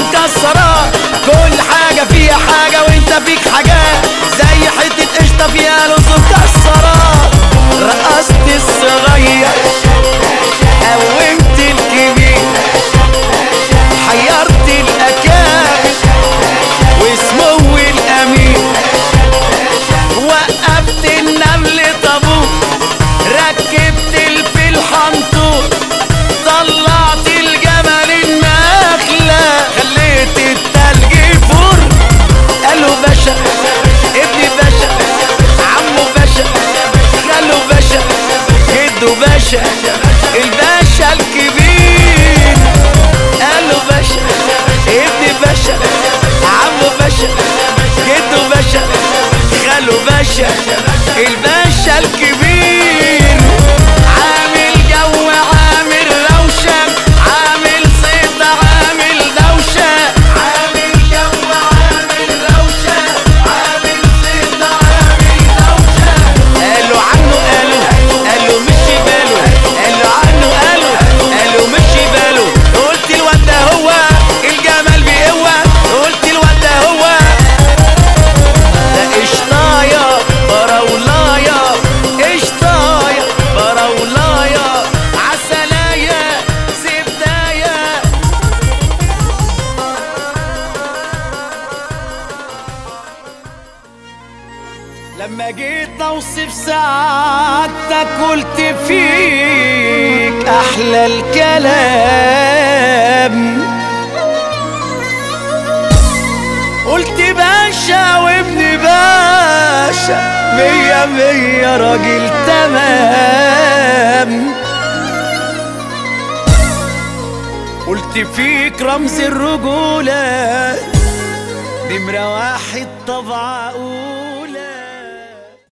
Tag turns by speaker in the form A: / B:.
A: مكسرات كل حاجة فيها حاجة وانت فيك حاجات زي حتة قشطة فيها لوز مكسرات رقصت الصغير قومت الكبير حيرت الأكابر وسمو الأمير وقفت النمل طابور ركبت الفيل حنطور طلعت الجمل النخلة خليت التلج يفور قالوا باشا ابني باشا عمو باشا خالو باشا جدو باشا الباشا الكبير قالوا باشا ابني باشا عمو باشا جدو باشا خالو باشا الباشا الكبير عامل جو عامل روشة عامل صيت عامل دوشة عامل جو عامل روشة عامل صيت عامل دوشة قالوا عنه قالوا قالوا مش باله قالوا عنه قالوا قالوا مش باله قلت الواد ده هو الجمال بقوة قلت الواد ده هو ده قشطاية فراولاية قشطاية فراولاية عسلاية زبداية لما جيت اوصف سعادتك قلت فيك احلى الكلام قلت باشا وابن باشا مية مية راجل تمام قلت فيك رمز الرجولة نمرة واحد طبعا